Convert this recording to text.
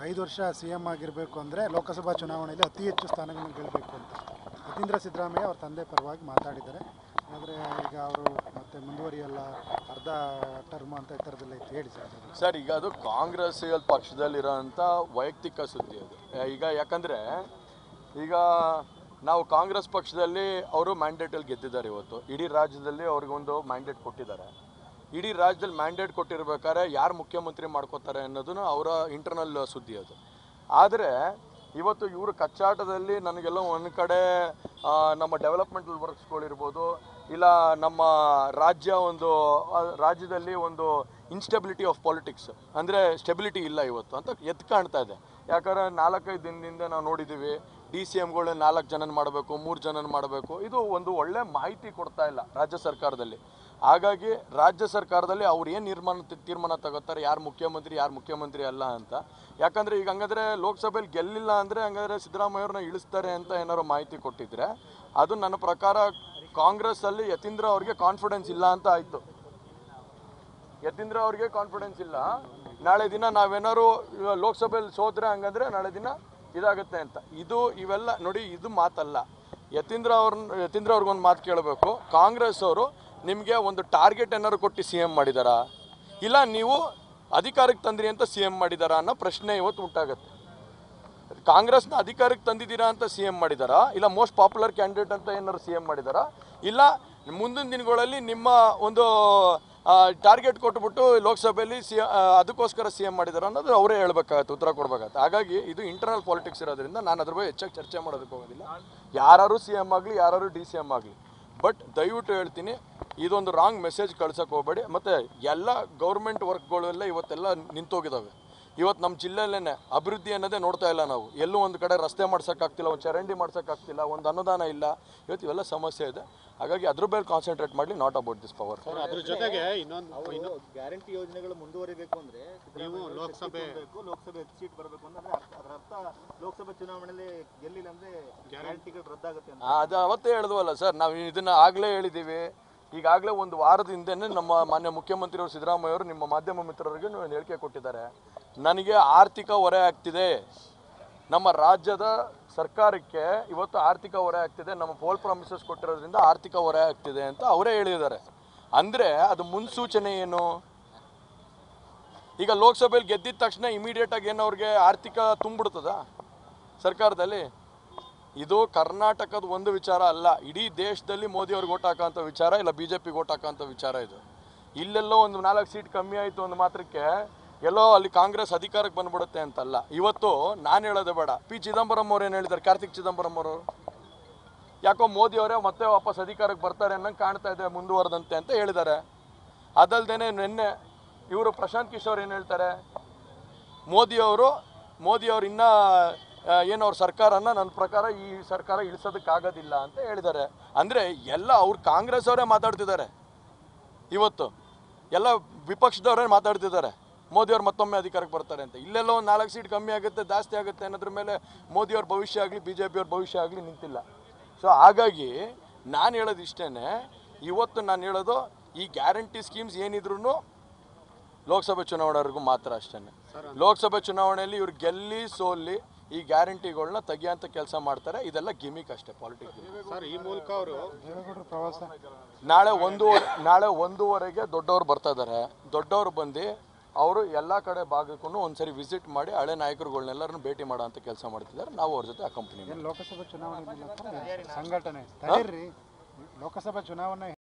ಐದು ವರ್ಷ C M ಆಗಿರಬೇಕು ಅಂದರೆ ಲೋಕಸಭಾ ಚುನಾವಣೆಯಲ್ಲಿ ಅತಿ ಹೆಚ್ಚು ಸ್ಥಾನಗಳನ್ನು ಗೆಲ್ಲಬೇಕು ಅಂತ ಯತೀಂದ್ರ ಸಿದ್ದರಾಮಯ್ಯ ಅವ್ರ ತಂದೆ ಪರವಾಗಿ ಮಾತಾಡಿದ್ದಾರೆ ಆದರೆ ಈಗ ಅವರು ಮತ್ತೆ ಮುಂದುವರಿಯಲ್ಲ ಅರ್ಧ ಟರ್ಮ್ ಅಂತ ಈ ಥರದ್ದೆಲ್ಲ ಇತ್ತು ಹೇಳಿ ಸರ್ ಅದು. ಸರ್ ಈಗ ಅದು ಕಾಂಗ್ರೆಸ್ ಪಕ್ಷದಲ್ಲಿರೋಂಥ ವೈಯಕ್ತಿಕ ಸುದ್ದಿ ಅದು ಈಗ ಯಾಕಂದರೆ ಈಗ ನಾವು ಕಾಂಗ್ರೆಸ್ ಪಕ್ಷದಲ್ಲಿ ಅವರು ಮ್ಯಾಂಡೇಟಲ್ಲಿ ಗೆದ್ದಿದ್ದಾರೆ ಇವತ್ತು ಇಡೀ ರಾಜ್ಯದಲ್ಲಿ ಅವ್ರಿಗೊಂದು ಮ್ಯಾಂಡೇಟ್ ಕೊಟ್ಟಿದ್ದಾರೆ ಇಡೀ ರಾಜ್ಯದಲ್ಲಿ ಮ್ಯಾಂಡೇಟ್ ಕೊಟ್ಟಿರ್ಬೇಕಾದ್ರೆ ಯಾರು ಮುಖ್ಯಮಂತ್ರಿ ಮಾಡ್ಕೋತಾರೆ ಅನ್ನೋದನ್ನು ಅವರ ಇಂಟರ್ನಲ್ ಸುದ್ದಿ ಅದು ಆದರೆ ಇವತ್ತು ಇವರು ಕಚ್ಚಾಟದಲ್ಲಿ ನನಗೆಲ್ಲ ಒಂದು ಕಡೆ ಆ, ನಮ್ಮ ಡೆವಲಪ್ಮೆಂಟಲ್ ವರ್ಕ್ಸ್ಗಳಿರ್ಬೋದು ಇಲ್ಲ ನಮ್ಮ ರಾಜ್ಯ ಒಂದು ಆ, ರಾಜ್ಯದಲ್ಲಿ ಒಂದು ಇನ್ಸ್ಟೆಬಿಲಿಟಿ ಆಫ್ ಪಾಲಿಟಿಕ್ಸ್ ಅಂದರೆ ಸ್ಟೆಬಿಲಿಟಿ ಇಲ್ಲ ಇವತ್ತು ಅಂತ ಎದ್ದು ಕಾಣ್ತಾ ಇದೆ ಯಾಕಂದ್ರೆ ನಾಲ್ಕೈದು ದಿನದಿಂದ ನಾವು ನೋಡಿದ್ದೀವಿ ಡಿ ಸಿ ಎಮ್ಗಳು ನಾಲ್ಕು ಜನನ ಮಾಡಬೇಕು ಮೂರು ಜನನ ಮಾಡಬೇಕು ಇದು ಒಂದು ಒಳ್ಳೆ ಮಾಹಿತಿ ಕೊಡ್ತಾ ಇಲ್ಲ ರಾಜ್ಯ ಸರ್ಕಾರದಲ್ಲಿ ಹಾಗಾಗಿ ರಾಜ್ಯ ಸರ್ಕಾರದಲ್ಲಿ ಅವ್ರು ಏನು ನಿರ್ಮಾಣ ತೀರ್ಮಾನ ತಗೋತಾರೆ ಯಾರು ಮುಖ್ಯಮಂತ್ರಿ ಯಾರು ಮುಖ್ಯಮಂತ್ರಿ ಅಲ್ಲ ಅಂತ ಯಾಕಂದರೆ ಈಗ ಹಂಗಾದ್ರೆ ಲೋಕಸಭೆಯಲ್ಲಿ ಗೆಲ್ಲಿಲ್ಲ ಅಂದರೆ ಹಂಗಾದ್ರೆ ಸಿದ್ದರಾಮಯ್ಯವ್ರನ್ನ ಇಳಿಸ್ತಾರೆ ಅಂತ ಏನಾದ್ರು ಮಾಹಿತಿ ಕೊಟ್ಟಿದ್ರೆ ಅದು ನನ್ನ ಪ್ರಕಾರ ಕಾಂಗ್ರೆಸ್ಸಲ್ಲಿ ಯತೀಂದ್ರ ಅವ್ರಿಗೆ ಕಾನ್ಫಿಡೆನ್ಸ್ ಇಲ್ಲ ಅಂತ ಆಯಿತು ಯತೀಂದ್ರ ಅವ್ರಿಗೆ ಕಾನ್ಫಿಡೆನ್ಸ್ ಇಲ್ಲ ನಾಳೆ ದಿನ ನಾವೇನಾದ್ರು ಇವ- ಲೋಕಸಭೆಯಲ್ಲಿ ಸೋತ್ರೆ ಹಂಗಂದ್ರೆ ನಾಳೆ ದಿನ ಇದಾಗುತ್ತೆ ಅಂತ ಇದು ಇವೆಲ್ಲ ನೋಡಿ ಇದು ಮಾತಲ್ಲ ಯತೀಂದ್ರ ಅವ್ರನ್ನ ಯತೀಂದ್ರ ಅವ್ರಿಗೊಂದು ಮಾತು ಕೇಳಬೇಕು ಕಾಂಗ್ರೆಸ್ ಅವರು ನಿಮಗೆ ಒಂದು ಟಾರ್ಗೆಟ್ ಏನಾದ್ರು ಕೊಟ್ಟು ಸಿ ಎಮ್ ಮಾಡಿದಾರಾ ಇಲ್ಲ ನೀವು ಅಧಿಕಾರಕ್ಕೆ ತಂದ್ರಿ ಅಂತ ಸಿ ಎಮ್ ಮಾಡಿದಾರಾ ಅನ್ನೋ ಪ್ರಶ್ನೆ ಇವತ್ತು ಉಂಟಾಗುತ್ತೆ ಕಾಂಗ್ರೆಸ್ನ ಅಧಿಕಾರಕ್ಕೆ ತಂದಿದ್ದೀರಾ ಅಂತ ಸಿ ಎಂ ಮಾಡಿದಾರಾ ಇಲ್ಲ ಮೋಸ್ಟ್ ಪಾಪ್ಯುಲರ್ ಕ್ಯಾಂಡಿಡೇಟ್ ಅಂತ ಏನಾದ್ರು ಸಿ ಎಂ ಮಾಡಿದಾರಾ ಇಲ್ಲ ಮುಂದಿನ ದಿನಗಳಲ್ಲಿ ನಿಮ್ಮ ಒಂದು ಟಾರ್ಗೆಟ್ ಕೊಟ್ಬಿಟ್ಟು ಲೋಕಸಭೆಯಲ್ಲಿ ಸಿ ಅದಕ್ಕೋಸ್ಕರ ಸಿ ಎಂ ಮಾಡಿದಾರ ಅನ್ನೋದು ಅವರೇ ಹೇಳ್ಬೇಕಾಗತ್ತೆ ಉತ್ತರ ಕೊಡ್ಬೇಕಾಗತ್ತೆ ಹಾಗಾಗಿ ಇದು ಇಂಟರ್ನಲ್ ಪಾಲಿಟಿಕ್ಸ್ ಇರೋದ್ರಿಂದ ನಾನು ಅದ್ರ ಬಗ್ಗೆ ಹೆಚ್ಚಾಗಿ ಚರ್ಚೆ ಮಾಡೋದಕ್ಕೆ ಹೋಗೋದಿಲ್ಲ ಯಾರು ಸಿ ಎಂ ಆಗಲಿ ಯಾರು ಡಿ ಸಿ ಎಂ ಆಗಲಿ ಬಟ್ ದಯವಿಟ್ಟು ಹೇಳ್ತೀನಿ ಇದೊಂದು ರಾಂಗ್ ಮೆಸೇಜ್ ಕಳ್ಸಕ್ಕೆ ಹೋಗಬೇಡಿ ಮತ್ತು ಎಲ್ಲ ಗೌರ್ಮೆಂಟ್ ವರ್ಕ್ಗಳೆಲ್ಲ ಇವತ್ತೆಲ್ಲ ನಿಂತೋಗಿದ್ದಾವೆ ಇವತ್ತು ನಮ್ಮ ಜಿಲ್ಲೆಯಲ್ಲೇ ಅಭಿವೃದ್ಧಿ ಅನ್ನೋದೇ ನೋಡ್ತಾ ಇಲ್ಲ ನಾವು ಎಲ್ಲೂ ಒಂದು ಕಡೆ ರಸ್ತೆ ಮಾಡ್ಸೋಕ್ಕಾಗ್ತಿಲ್ಲ ಒಂದು ಚರಂಡಿ ಮಾಡ್ಸೋಕ್ಕಾಗ್ತಿಲ್ಲ ಒಂದು ಅನುದಾನ ಇಲ್ಲ ಇವತ್ತು ಇವೆಲ್ಲ ಸಮಸ್ಯೆ ಇದೆ ಹಾಗಾಗಿ ಅದ್ರ ಮೇಲೆ ಕಾನ್ಸಂಟ್ರೇಟ್ ಮಾಡಲಿ ನಾಟ್ ಅಬೌಟ್ ದಿಸ್ ಪವರ್ ಅದ್ರ ಜೊತೆಗೆ ಇನ್ನೊಂದು ಅವರು ಗ್ಯಾರಂಟಿ ಯೋಜನೆಗಳು ಮುಂದುವರಿಬೇಕು ಅಂದ್ರೆ ನೀವು ಸಿದ್ದರಾಮಯ್ಯ ಲೋಕಸಭೆ- ಶಕ್ತಿ ತುಂಬಬೇಕು, ಲೋಕಸಭೆ ಸೀಟ್ ಬರಬೇಕು ಅಂದ್ರೆ ಅರ್ಥ- ಅದರ ಅರ್ಥ ಲೋಕಸಭೆ ಚುನಾವಣೆಯಲ್ಲಿ ಗೆಲ್ಲಿಲ್ಲ ಅಂದ್ರೆ ಗ್ಯಾರಂಟಿಗಳು ರದ್ದಾಗುತ್ತೆ ಅಂತ ಅದು ಅವತ್ತೇ ಹೇಳಿದ್ವಲ್ಲ ಸರ್ ನಾವು ಇದನ್ನು ಆಗಲೇ ಹೇಳಿದ್ದೀವಿ ಈಗಾಗಲೇ ಒಂದು ವಾರದ ಹಿಂದೆನೇ ನಮ್ಮ ಮಾನ್ಯ ಮುಖ್ಯಮಂತ್ರಿಯವರು ಸಿದ್ದರಾಮಯ್ಯ ಅವರು ನಿಮ್ಮ ಮಾಧ್ಯಮ ಮಿತ್ರರಿಗೆ ಒಂದು ಹೇಳಿಕೆ ಕೊಟ್ಟಿದ್ದಾರೆ ನನಗೆ ಆರ್ಥಿಕ ಹೊರೆ ಆಗ್ತಿದೆ ನಮ್ಮ ರಾಜ್ಯದ ಸರ್ಕಾರಕ್ಕೆ ಇವತ್ತು ಆರ್ಥಿಕ ಹೊರೆ ಆಗ್ತಿದೆ ನಮ್ಮ ಪೋಲ್ ಪ್ರಾಮಿಸಸ್ ಕೊಟ್ಟಿರೋದ್ರಿಂದ ಆರ್ಥಿಕ ಹೊರೆ ಆಗ್ತಿದೆ ಅಂತ ಅವರೇ ಹೇಳಿದ್ದಾರೆ ಅಂದರೆ ಅದು ಮುನ್ಸೂಚನೆ ಏನು ಈಗ ಲೋಕಸಭೆಯಲ್ಲಿ ಗೆದ್ದಿದ ತಕ್ಷಣ ಇಮಿಡಿಯೇಟಾಗಿ ಏನು ಅವ್ರಿಗೆ ಆರ್ಥಿಕ ತುಂಬಿಡ್ತದ ಸರ್ಕಾರದಲ್ಲಿ ಇದು ಕರ್ನಾಟಕದ ಒಂದು ವಿಚಾರ ಅಲ್ಲ ಇಡೀ ದೇಶದಲ್ಲಿ ಮೋದಿ ಅವ್ರಿಗೆ ಓಟ್ ಹಾಕೋಂಥ ವಿಚಾರ ಇಲ್ಲ ಬಿ ಜೆ ಪಿಗೆ ಓಟ್ ಹಾಕೋಂಥ ವಿಚಾರ ಇದು ಇಲ್ಲೆಲ್ಲೋ ಒಂದು ನಾಲ್ಕು ಸೀಟ್ ಕಮ್ಮಿ ಆಯಿತು ಒಂದು ಮಾತ್ರಕ್ಕೆ ಎಲ್ಲೋ ಅಲ್ಲಿ ಕಾಂಗ್ರೆಸ್ ಅಧಿಕಾರಕ್ಕೆ ಬಂದ್ಬಿಡುತ್ತೆ ಅಂತಲ್ಲ ಇವತ್ತು ನಾನು ಹೇಳೋದೇ ಬೇಡ ಪಿ ಚಿದಂಬರಂ ಅವ್ರು ಏನು ಹೇಳಿದ್ದಾರೆ ಕಾರ್ತಿಕ್ ಚಿದಂಬರಂ ಅವರು ಯಾಕೋ ಮೋದಿ ಅವರೇ ಮತ್ತೆ ವಾಪಸ್ ಅಧಿಕಾರಕ್ಕೆ ಬರ್ತಾರೆ ಅನ್ನಂಗೆ ಕಾಣ್ತಾ ಇದೆ ಮುಂದುವರೆದಂತೆ ಅಂತ ಹೇಳಿದ್ದಾರೆ ಅದಲ್ದೇನೆ ನಿನ್ನೆ ಇವರು ಪ್ರಶಾಂತ್ ಕಿಶೋರ್ ಏನು ಹೇಳ್ತಾರೆ ಮೋದಿಯವರು ಮೋದಿಯವರು ಇನ್ನೂ ಏನು ಅವ್ರ ಸರ್ಕಾರನ ನನ್ನ ಪ್ರಕಾರ ಈ ಸರ್ಕಾರ ಇಳಿಸೋದಕ್ಕಾಗೋದಿಲ್ಲ ಅಂತ ಹೇಳಿದ್ದಾರೆ ಅಂದರೆ ಎಲ್ಲ ಅವ್ರು ಕಾಂಗ್ರೆಸ್ ಅವರೇ ಮಾತಾಡ್ತಿದ್ದಾರೆ ಇವತ್ತು ಎಲ್ಲ ವಿಪಕ್ಷದವರೇ ಮಾತಾಡ್ತಿದ್ದಾರೆ ಮೋದಿಯವ್ರು ಮತ್ತೊಮ್ಮೆ ಅಧಿಕಾರಕ್ಕೆ ಬರ್ತಾರೆ ಅಂತ ಇಲ್ಲೆಲ್ಲ ಒಂದು ನಾಲ್ಕು ಸೀಟ್ ಕಮ್ಮಿ ಆಗುತ್ತೆ ಜಾಸ್ತಿ ಆಗುತ್ತೆ ಅನ್ನೋದ್ರ ಮೇಲೆ ಮೋದಿಯವ್ರ ಭವಿಷ್ಯ ಆಗಲಿ ಬಿ ಜೆ ಪಿಯವ್ರ ಭವಿಷ್ಯ ಆಗಲಿ ನಿಂತಿಲ್ಲ ಸೊ ಹಾಗಾಗಿ ನಾನು ಹೇಳೋದು ಇಷ್ಟೇ ಇವತ್ತು ನಾನು ಹೇಳೋದು ಈ ಗ್ಯಾರಂಟಿ ಸ್ಕೀಮ್ಸ್ ಏನಿದ್ರು ಲೋಕಸಭೆ ಚುನಾವಣೆವರೆಗೂ ಮಾತ್ರ ಅಷ್ಟೇ ಲೋಕಸಭೆ ಚುನಾವಣೆಯಲ್ಲಿ ಇವ್ರು ಗೆಲ್ಲಿ ಸೋಲ್ಲಿ ಈ ಗ್ಯಾರಂಟಿಗಳನ್ನ ತೆಗಿಯೋಂಥ ಕೆಲಸ ಮಾಡ್ತಾರೆ ಇದೆಲ್ಲ ಗಿಮಿಕ್ ಅಷ್ಟೇ ಪಾಲಿಟಿಕ್ಸ್ ಸರ್ ಈ ಮೂಲಕ ಅವರು ದೇವೇಗೌಡರು ಪ್ರವಾಸ ನಾಳೆ ಒಂದೂವರೆ ನಾಳೆ ಒಂದೂವರೆಗೆ ದೊಡ್ಡವರು ಬರ್ತಾ ಇದ್ದಾರೆ ದೊಡ್ಡವರು ಬಂದು ಅವರು ಎಲ್ಲ ಕಡೆ ಭಾಗಕ್ಕೂ ಒಂದ್ಸರಿ ವಿಸಿಟ್ ಮಾಡಿ ಹಳೆ ನಾಯಕರುಗಳನ್ನೆಲ್ಲರನ್ನು ಭೇಟಿ ಮಾಡೋ ಅಂತ ಕೆಲಸ ಮಾಡ್ತಿದ್ದಾರೆ ನಾವು ಅವ್ರ ಜೊತೆ ಅಕಂಪನಿ ಏನು ಲೋಕಸಭಾ ಚುನಾವಣೆ ಸಂಘಟನೆ ತಡೀರಿ ಲೋಕಸಭಾ ಚುನಾವಣೆ